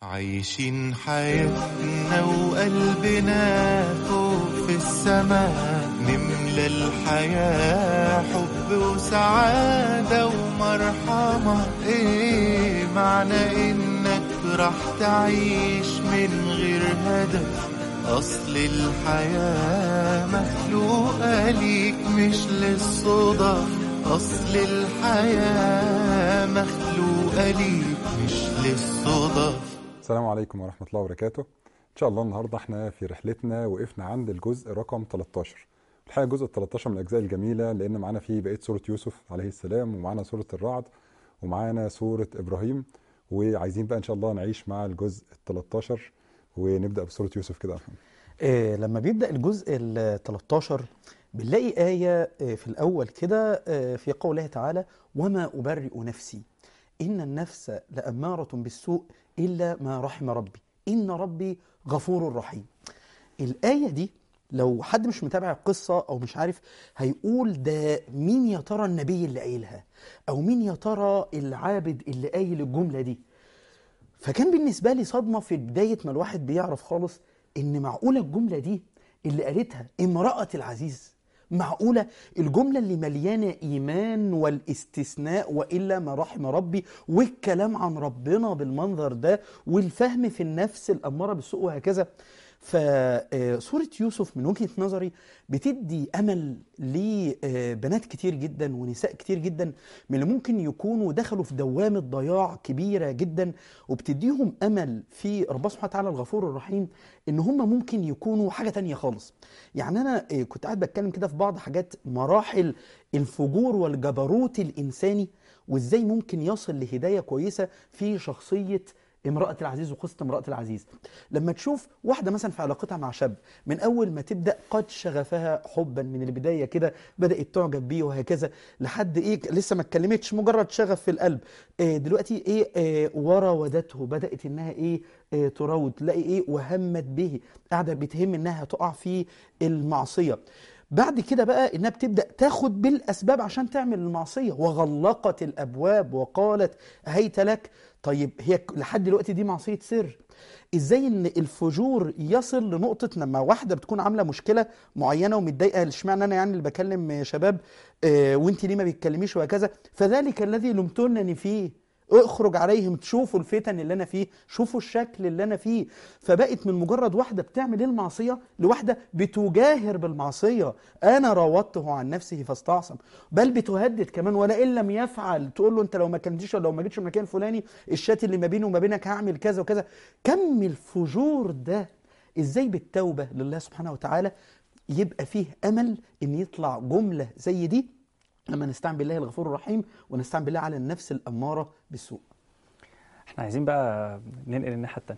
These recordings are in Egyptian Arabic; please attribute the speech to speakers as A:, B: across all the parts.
A: عايشين حياتنا وقلبنا فوق في السماء نملى الحياة حب وسعادة ومرحمة ايه معنى انك راح تعيش من غير هدف اصل الحياة مخلوقة ليك مش للصدف اصل الحياة مخلوقة ليك مش للصدف
B: السلام عليكم ورحمة الله وبركاته إن شاء الله النهاردة احنا في رحلتنا وقفنا عند الجزء رقم 13 الحقيقة الجزء 13 من الأجزاء الجميلة لأن معانا فيه بقية سورة يوسف عليه السلام ومعانا سورة الرعد ومعانا سورة إبراهيم وعايزين بقى إن شاء الله نعيش مع الجزء 13 ونبدأ بسورة يوسف كده
C: آه، لما بيبدأ الجزء ال 13 بنلاقي آية آه، في الأول كده آه، في قوله تعالى وما أبرئ نفسي إن النفس لأمارة بالسوء إلا ما رحم ربي إن ربي غفور رحيم الآية دي لو حد مش متابع القصة أو مش عارف هيقول ده مين يا ترى النبي اللي قايلها أو مين يا ترى العابد اللي قايل الجملة دي فكان بالنسبة لي صدمة في بداية ما الواحد بيعرف خالص إن معقولة الجملة دي اللي قالتها امرأة العزيز معقولة الجملة اللي مليانة إيمان والاستثناء وإلا ما رحم ربي والكلام عن ربنا بالمنظر ده والفهم في النفس الأمارة بالسوء وهكذا فسورة يوسف من وجهة نظري بتدي أمل لبنات كتير جدا ونساء كتير جدا من اللي ممكن يكونوا دخلوا في دوامة ضياع كبيرة جدا وبتديهم أمل في ربنا سبحانه وتعالى الغفور الرحيم إن هم ممكن يكونوا حاجة تانية خالص يعني أنا آه، كنت قاعد بتكلم كده في بعض حاجات مراحل الفجور والجبروت الإنساني وإزاي ممكن يصل لهداية كويسة في شخصية امرأة العزيز وقصة امرأة العزيز لما تشوف واحدة مثلا في علاقتها مع شاب من أول ما تبدأ قد شغفها حبا من البداية كده بدأت تعجب بيه وهكذا لحد إيه لسه ما اتكلمتش مجرد شغف في القلب إيه دلوقتي إيه, إيه وراودته بدأت إنها إيه, إيه تراود تلاقي إيه وهمت به قاعدة بتهم إنها تقع في المعصية بعد كده بقى انها بتبدا تاخد بالاسباب عشان تعمل المعصيه وغلقت الابواب وقالت هيت لك طيب هي ك- لحد دلوقتي دي معصيه سر ازاي ان الفجور يصل لنقطه لما واحده بتكون عامله مشكله معينه ومتضايقه اشمعنى انا يعني اللي بكلم شباب آه وانت ليه ما بتكلميش وهكذا فذلك الذي لمتنني فيه اخرج عليهم تشوفوا الفتن اللي انا فيه شوفوا الشكل اللي انا فيه فبقت من مجرد واحده بتعمل ايه المعصيه لواحده بتجاهر بالمعصيه انا راودته عن نفسه فاستعصم بل بتهدد كمان ولئن لم يفعل تقول له انت لو ما كنتش ولا لو ما جيتش المكان الفلاني الشات اللي ما بيني وما بينك هعمل كذا وكذا كم الفجور ده ازاي بالتوبه لله سبحانه وتعالى يبقى فيه امل ان يطلع جمله زي دي لما نستعن بالله الغفور الرحيم ونستعن بالله على النفس الاماره بالسوء
D: احنا عايزين بقى ننقل الناحية التانية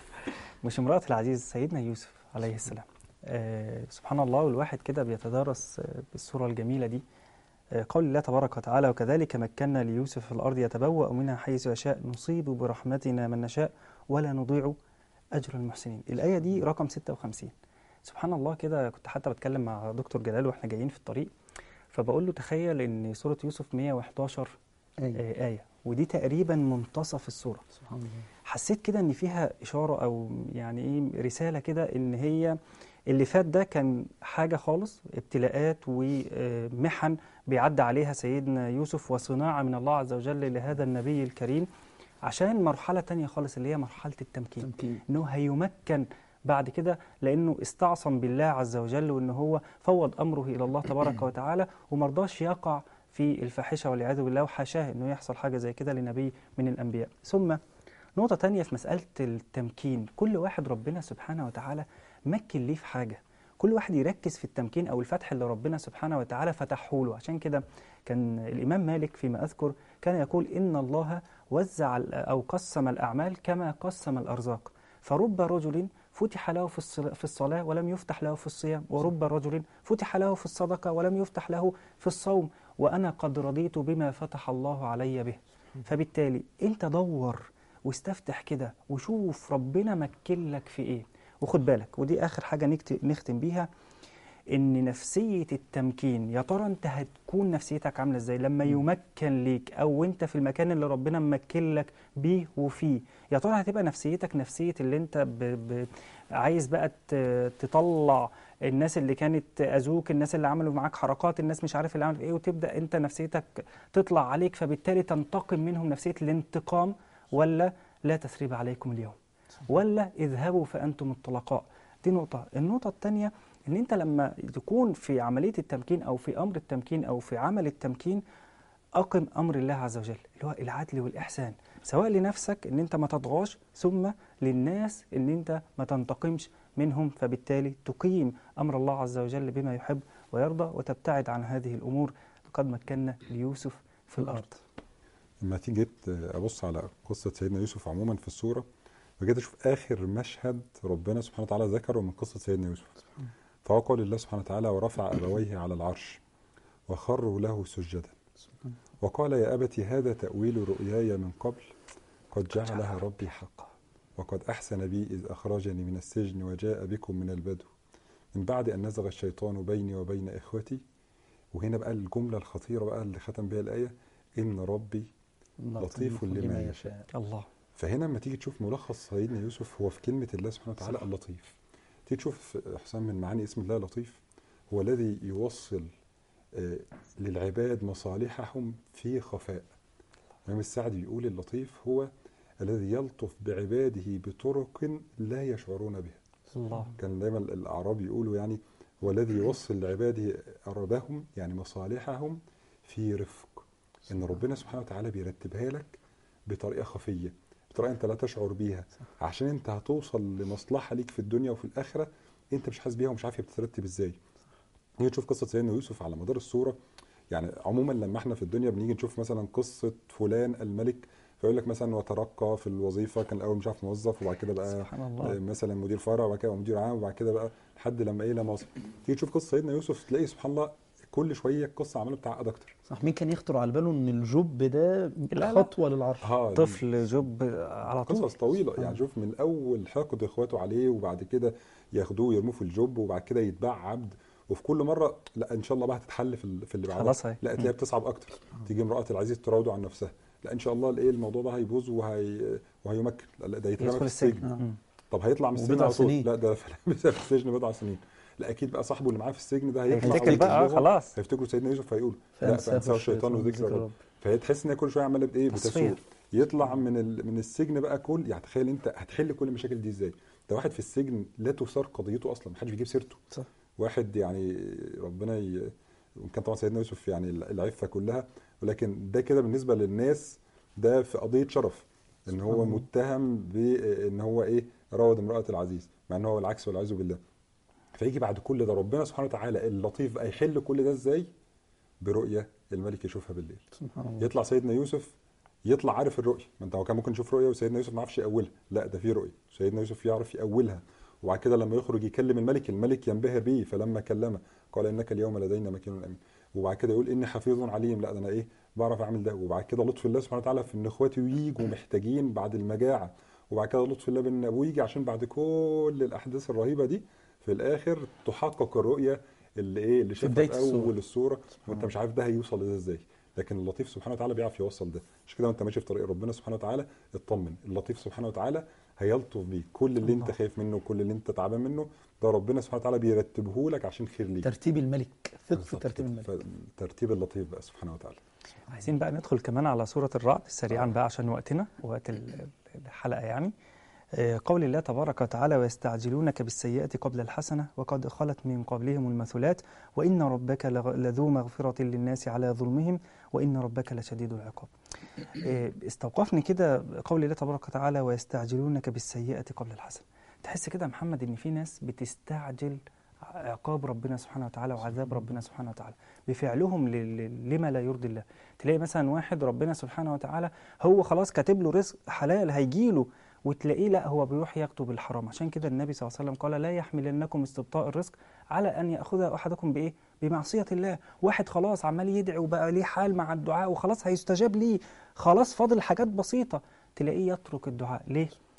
D: مش امرأة العزيز سيدنا يوسف عليه السلام آه سبحان الله والواحد كده بيتدارس آه بالصورة الجميلة دي آه قول الله تبارك وتعالى وكذلك مكنا ليوسف في الأرض يتبوأ منها حيث يشاء نصيب برحمتنا من نشاء ولا نضيع أجر المحسنين الآية دي رقم 56 سبحان الله كده كنت حتى بتكلم مع دكتور جلال واحنا جايين في الطريق فبقول له تخيل ان سورة يوسف 111
C: أيوة.
D: آه آية ودي تقريبا منتصف السورة
C: سبحان الله
D: حسيت كده ان فيها اشاره او يعني ايه رساله كده ان هي اللي فات ده كان حاجه خالص ابتلاءات ومحن بيعدي عليها سيدنا يوسف وصناعه من الله عز وجل لهذا النبي الكريم عشان مرحله تانية خالص اللي هي مرحله التمكين
C: تمكين
D: انه هيمكن بعد كده لانه استعصم بالله عز وجل وان هو فوض امره الى الله تبارك وتعالى ومرضاش يقع في الفاحشه والعياذ بالله وحاشاه انه يحصل حاجه زي كده لنبي من الانبياء ثم نقطة تانية في مسألة التمكين كل واحد ربنا سبحانه وتعالى مكن ليه في حاجة كل واحد يركز في التمكين أو الفتح اللي ربنا سبحانه وتعالى فتحه له عشان كده كان الإمام مالك فيما أذكر كان يقول إن الله وزع ال- أو قسم الأعمال كما قسم الأرزاق فرب رجل فتح له في الصلا- في الصلاة ولم يفتح له في الصيام ورب رجل فتح له في الصدقة ولم يفتح له في الصوم وأنا قد رضيت بما فتح الله علي به فبالتالي أنت دور واستفتح كده وشوف ربنا مكن لك في ايه وخد بالك ودي اخر حاجه نكت- نختم بيها ان نفسيه التمكين يا ترى انت هتكون نفسيتك عامله ازاي لما يمكن ليك او انت في المكان اللي ربنا ممكن لك بيه وفيه يا ترى هتبقى نفسيتك نفسيه اللي انت ب... ب... عايز بقى ت- تطلع الناس اللي كانت اذوك الناس اللي عملوا معاك حركات الناس مش عارف اللي عملوا ايه وتبدا انت نفسيتك تطلع عليك فبالتالي تنتقم منهم نفسيه الانتقام ولا لا تثريب عليكم اليوم ولا اذهبوا فانتم الطلقاء دي نقطه النقطه الثانيه ان انت لما تكون في عمليه التمكين او في امر التمكين او في عمل التمكين اقم امر الله عز وجل اللي هو العدل والاحسان سواء لنفسك ان انت ما تطغاش ثم للناس ان انت ما تنتقمش منهم فبالتالي تقيم امر الله عز وجل بما يحب ويرضى وتبتعد عن هذه الامور لقد مكنا ليوسف في الارض
B: لما تيجي جيت ابص على قصه سيدنا يوسف عموما في السوره وجيت اشوف اخر مشهد ربنا سبحانه وتعالى ذكره من قصه سيدنا يوسف فهو قول الله سبحانه وتعالى ورفع ابويه على العرش وخروا له سجدا وقال يا ابت هذا تاويل رؤياي من قبل قد جعلها ربي حقا وقد احسن بي اذ اخرجني من السجن وجاء بكم من البدو من بعد ان نزغ الشيطان بيني وبين اخوتي وهنا بقى الجمله الخطيره بقى اللي ختم بها الايه ان ربي لطيف لما يشاء.
D: الله
B: فهنا لما تيجي تشوف ملخص سيدنا يوسف هو في كلمة الله سبحانه وتعالى اللطيف تيجي تشوف حسام من معاني اسم الله لطيف هو الذي يوصل آه، للعباد مصالحهم في خفاء الإمام السعدي يقول اللطيف هو الذي يلطف بعباده بطرق لا يشعرون بها
D: الله
B: كان دايما الأعراب يقولوا يعني هو الذي يوصل لعباده أربهم يعني مصالحهم في رفق إن ربنا سبحانه وتعالى بيرتبها لك بطريقة خفية بطريقة أنت لا تشعر بيها عشان أنت هتوصل لمصلحة ليك في الدنيا وفي الآخرة أنت مش حاسس بيها ومش عارف هي بتترتب إزاي نيجي تشوف قصة سيدنا يوسف على مدار السورة يعني عموما لما احنا في الدنيا بنيجي نشوف مثلا قصة فلان الملك فيقول لك مثلا وترقى في الوظيفة كان الأول مش عارف موظف وبعد كده بقى
D: سبحان الله
B: مثلا مدير فرع وبعد كده بقى مدير عام وبعد كده بقى لحد لما ايه لما وصل تيجي تشوف قصه سيدنا يوسف تلاقي سبحان الله كل شويه القصه عماله بتعقد اكتر
C: صح مين كان يخطر على باله ان الجب ده
D: لا.
C: خطوه للعرش
B: ها
D: طفل جب على طول
B: قصص طويله يعني شوف من اول حقد اخواته عليه وبعد كده ياخدوه يرموه في الجب وبعد كده يتباع عبد وفي كل مره لا ان شاء الله بقى هتتحل في ال- في اللي بعدها
D: خلاص هي.
B: لا تلاقيها بتصعب اكتر تيجي امراه العزيز تراوده عن نفسها لا ان شاء الله الايه الموضوع ده هيبوظ وهي وهيمكن لا, لا ده يترمى في
D: يدخل
B: السجن
D: السجن
C: آه.
D: مم.
B: طب هيطلع من السجن
C: وبضع
B: على طول
C: سنين.
B: لا ده لسه في السجن بضع سنين لا اكيد بقى صاحبه اللي معاه في السجن ده هيطلع
D: هيفتكر بقى آه،
B: ويكلمه.
D: خلاص
B: هيفتكروا سيدنا يوسف فيقول لا
C: فأنساه
B: فانساه الشيطان وذكر الرب فهي تحس ان هي كل شويه عماله بايه
D: تصفية.
B: بتسوق يطلع من ال... من السجن بقى كل يعني تخيل انت هتحل كل المشاكل دي ازاي ده واحد في السجن لا تثار قضيته اصلا محدش بيجيب سيرته
C: صح.
B: واحد يعني ربنا ي... وكان طبعا سيدنا يوسف يعني العفه كلها ولكن ده كده بالنسبه للناس ده في قضيه شرف ان هو
C: سبحان الله.
B: متهم بان هو ايه راود امراه العزيز مع ان هو العكس والعياذ بالله فيجي بعد كل ده ربنا سبحانه وتعالى اللطيف بقى يحل كل ده ازاي برؤيه الملك يشوفها بالليل
C: سبحان الله
B: يطلع سيدنا يوسف يطلع عارف الرؤيه ما انت هو كان ممكن يشوف رؤيه وسيدنا يوسف ما يعرفش يأولها لا ده في رؤيه سيدنا يوسف يعرف يأولها وبعد كده لما يخرج يكلم الملك الملك ينبهر به فلما كلمه قال انك اليوم لدينا مكين امين وبعد كده يقول اني حفيظ عليم لا ده انا ايه بعرف اعمل ده وبعد كده لطف الله سبحانه وتعالى في ان اخواتي يجوا محتاجين بعد المجاعه وبعد كده لطف الله بان ابوه يجي عشان بعد كل الاحداث الرهيبه دي في الاخر تحقق الرؤيه اللي ايه اللي شافها
C: بداية
B: في
C: السورة.
B: اول السوره وانت مش عارف ده هيوصل لده ازاي لكن اللطيف سبحانه وتعالى بيعرف يوصل ده مش كده وانت ماشي في طريق ربنا سبحانه وتعالى اطمن اللطيف سبحانه وتعالى هيلطف بيك كل اللي انت
D: الله.
B: خايف منه وكل اللي انت تعبان منه ده ربنا سبحانه وتعالى بيرتبه لك عشان خير ليك
C: ترتيب الملك ثق في
B: بالظبط
C: ترتيب
B: كده.
C: الملك
B: فترتيب اللطيف بقى سبحانه وتعالى
D: عايزين بقى ندخل كمان على سورة الرعد سريعا بقى عشان وقتنا وقت ال- الحلقة يعني آه، قول الله تبارك وتعالى ويستعجلونك بالسيئة قبل الحسنة وقد خلت من قبلهم المثلات وإن ربك لغ- لذو مغفرة للناس على ظلمهم وإن ربك لشديد العقاب آه، استوقفني كده قول الله تبارك وتعالى ويستعجلونك بالسيئة قبل الحسنة تحس كده يا محمد إن في ناس بتستعجل عقاب ربنا سبحانه وتعالى وعذاب ربنا سبحانه وتعالى بفعلهم ل- ل- لما لا يرضي الله تلاقي مثلا واحد ربنا سبحانه وتعالى هو خلاص كاتب له رزق حلال هيجيله وتلاقيه لا هو بيروح يكتب الحرام عشان كده النبي صلى الله عليه وسلم قال لا يحملنكم استبطاء الرزق على ان ياخذ احدكم بايه بمعصيه الله واحد خلاص عمال يدعي وبقى ليه حال مع الدعاء وخلاص هيستجاب ليه خلاص فاضل حاجات بسيطه تلاقيه يترك الدعاء ليه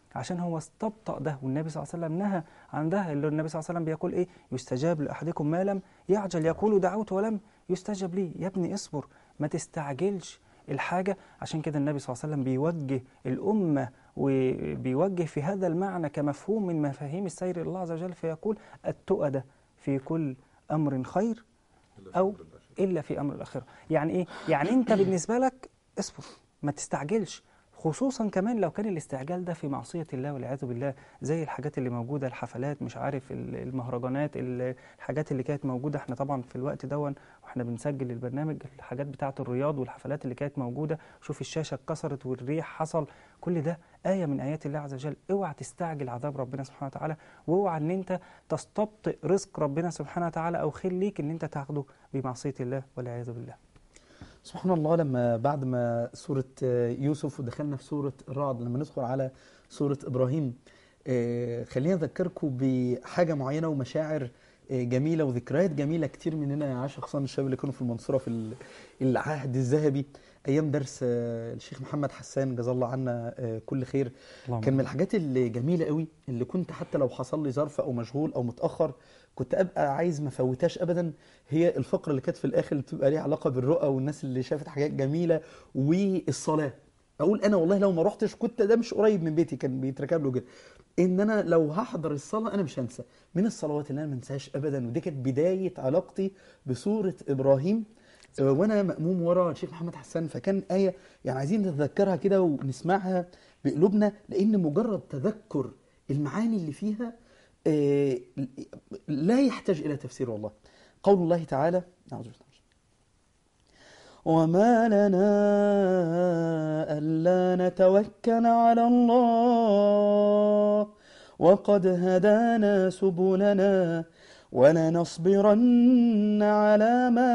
D: عشان هو استبطأ ده والنبي صلى الله عليه وسلم نهى عن ده اللي النبي صلى الله عليه وسلم بيقول ايه يستجاب لاحدكم ما لم يعجل يقول دعوت ولم يستجب لي يا ابني اصبر ما تستعجلش الحاجة عشان كده النبي صلى الله عليه وسلم بيوجه الأمة وبيوجه في هذا المعنى كمفهوم من مفاهيم السير إلى الله عز وجل فيقول التؤدة في كل أمر خير أو إلا في أمر الآخرة يعني إيه؟ يعني أنت بالنسبة لك اصبر ما تستعجلش خصوصا كمان لو كان الاستعجال ده في معصية الله والعياذ بالله زي الحاجات اللي موجودة الحفلات مش عارف ال- المهرجانات ال- الحاجات اللي كانت موجودة احنا طبعا في الوقت دون واحنا بنسجل البرنامج الحاجات بتاعة الرياض والحفلات اللي كانت موجودة شوف الشاشة اتكسرت والريح حصل كل ده آية من آيات الله عز وجل اوعى تستعجل عذاب ربنا سبحانه وتعالى واوعى ان انت تستبطئ رزق ربنا سبحانه وتعالى او خير ليك ان انت تاخده بمعصية الله والعياذ بالله
C: سبحان الله لما بعد ما سورة آه، يوسف ودخلنا في سورة الرعد لما ندخل على سورة إبراهيم آه، خلينا أذكركم بحاجة معينة ومشاعر آه، جميلة وذكريات جميلة كتير مننا عاش خصوصا الشباب اللي كانوا في المنصورة في ال- العهد الذهبي أيام درس آه، الشيخ محمد حسان جزاه الله عنا آه، كل خير
D: اللهم
C: كان من الحاجات اللي جميلة قوي اللي كنت حتى لو حصل لي ظرف أو مشغول أو متأخر كنت أبقى عايز ما فوتهاش أبدا هي الفقرة اللي كانت في الآخر اللي بتبقى ليها علاقة بالرؤى والناس اللي شافت حاجات جميلة والصلاة أقول أنا والله لو ما رحتش كنت ده مش قريب من بيتي كان بيتركب له كده إن أنا لو هحضر الصلاة أنا مش هنسى من الصلوات اللي أنا ما انساهاش أبدا ودي كانت بداية علاقتي بسورة إبراهيم آه، وانا مأموم ورا الشيخ محمد حسان فكان آية يعني عايزين نتذكرها كده ونسمعها بقلوبنا لأن مجرد تذكر المعاني اللي فيها آه، لا يحتاج إلى تفسير والله قول الله تعالى أعوذ بالله وما لنا ألا نتوكل على الله وقد هدانا سبلنا ولنصبرن على ما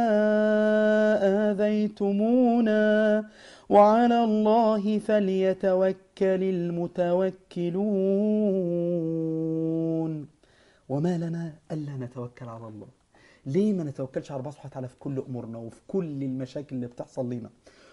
C: آذيتمونا وعلى الله فليتوكل المتوكلون وما لنا ألا نتوكل على الله ليه ما نتوكلش على الله سبحانه وتعالى في كل أمورنا وفي كل المشاكل اللي بتحصل لنا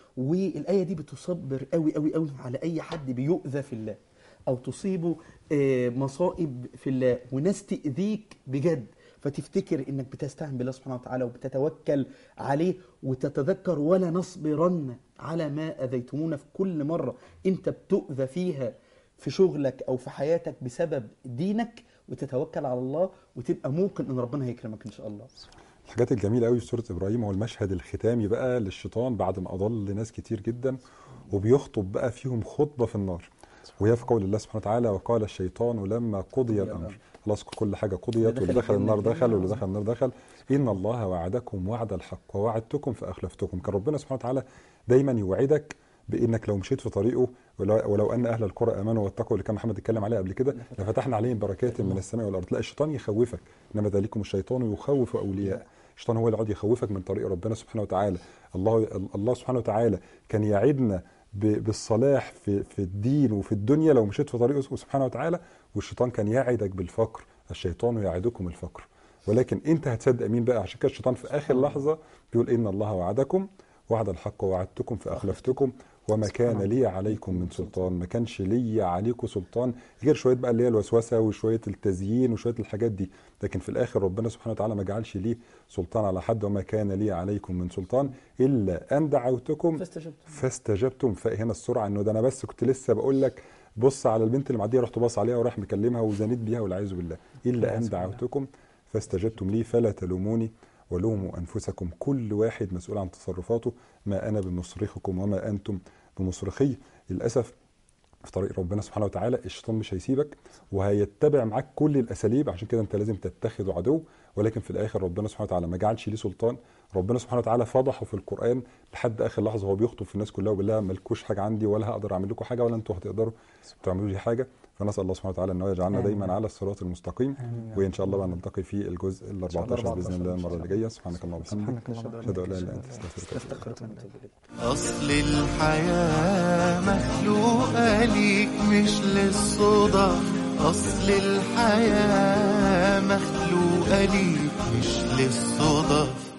C: والآية دي بتصبر قوي قوي قوي على أي حد بيؤذى في الله أو تصيبه آه، مصائب في الله وناس تأذيك بجد فتفتكر انك بتستعن بالله سبحانه وتعالى وبتتوكل عليه وتتذكر ولا نصبرن على ما اذيتمونا في كل مره انت بتؤذى فيها في شغلك او في حياتك بسبب دينك وتتوكل على الله وتبقى موقن ان ربنا هيكرمك ان شاء الله
B: الحاجات الجميله قوي في سوره ابراهيم هو المشهد الختامي بقى للشيطان بعد ما اضل ناس كتير جدا وبيخطب بقى فيهم خطبه في النار وهي في قول الله سبحانه وتعالى وقال الشيطان لما قضي الامر خلاص كل حاجه قضيت
C: اللي
B: واللي
C: دخل
B: دخل النار
C: الجنة
B: دخل واللي
C: الجنة.
B: دخل النار دخل ان الله وعدكم وعد الحق ووعدتكم فاخلفتكم كان ربنا سبحانه وتعالى دايما يوعدك بانك لو مشيت في طريقه ولو, ولو ان اهل القرى امنوا واتقوا اللي كان محمد اتكلم عليه قبل كده لفتحنا عليهم بركات من السماء والارض لا الشيطان يخوفك انما ذلكم الشيطان يخوف اولياء الشيطان هو اللي يقعد يخوفك من طريق ربنا سبحانه وتعالى الله الله سبحانه وتعالى كان يعدنا ب- بالصلاح في في الدين وفي الدنيا لو مشيت في طريقه سبحانه وتعالى والشيطان كان يعدك بالفقر الشيطان يعدكم الفقر ولكن انت هتصدق مين بقى عشان كده الشيطان في اخر لحظه بيقول ان الله وعدكم وعد الحق ووعدتكم فاخلفتكم وما كان لي عليكم من سلطان ما كانش لي عليكم سلطان غير شويه بقى اللي هي الوسوسه وشويه التزيين وشويه الحاجات دي لكن في الاخر ربنا سبحانه وتعالى ما جعلش ليه سلطان على حد وما كان لي عليكم من سلطان الا ان دعوتكم
C: فاستجبت
B: فاستجبتم فهنا السرعه انه ده انا بس كنت لسه بقول لك بص على البنت اللي معديه رحت باص عليها وراح مكلمها وزنيت بيها والعياذ بالله الا ان دعوتكم فاستجبتم لي فلا تلوموني ولوموا انفسكم كل واحد مسؤول عن تصرفاته ما انا بمصرخكم وما انتم بمصرخي للاسف في طريق ربنا سبحانه وتعالى الشيطان مش هيسيبك وهيتبع معاك كل الاساليب عشان كده انت لازم تتخذه عدو ولكن في الاخر ربنا سبحانه وتعالى ما جعلش ليه سلطان ربنا سبحانه وتعالى فضحه في القران لحد اخر لحظه وهو بيخطب في الناس كلها وبيقول لها مالكوش حاجه عندي ولا هقدر اعمل لكم حاجه ولا انتوا هتقدروا تعملوا لي حاجه فنسال الله سبحانه وتعالى ان هو يجعلنا
D: آمين.
B: دايما على الصراط المستقيم
D: آمين.
B: وان شاء الله بقى نلتقي في الجزء ال 14 باذن الله المره اللي جايه سبحانك اللهم وبحمدك
D: سبحانك اللهم
B: اشهد ان لا اله الا انت استغفرك واتوب إليك.
C: استغفرك ونتوب اليك
A: أصل الحياة مخلوقة ليك مش للصدف أصل الحياة مخلوقة ليك مش للصدف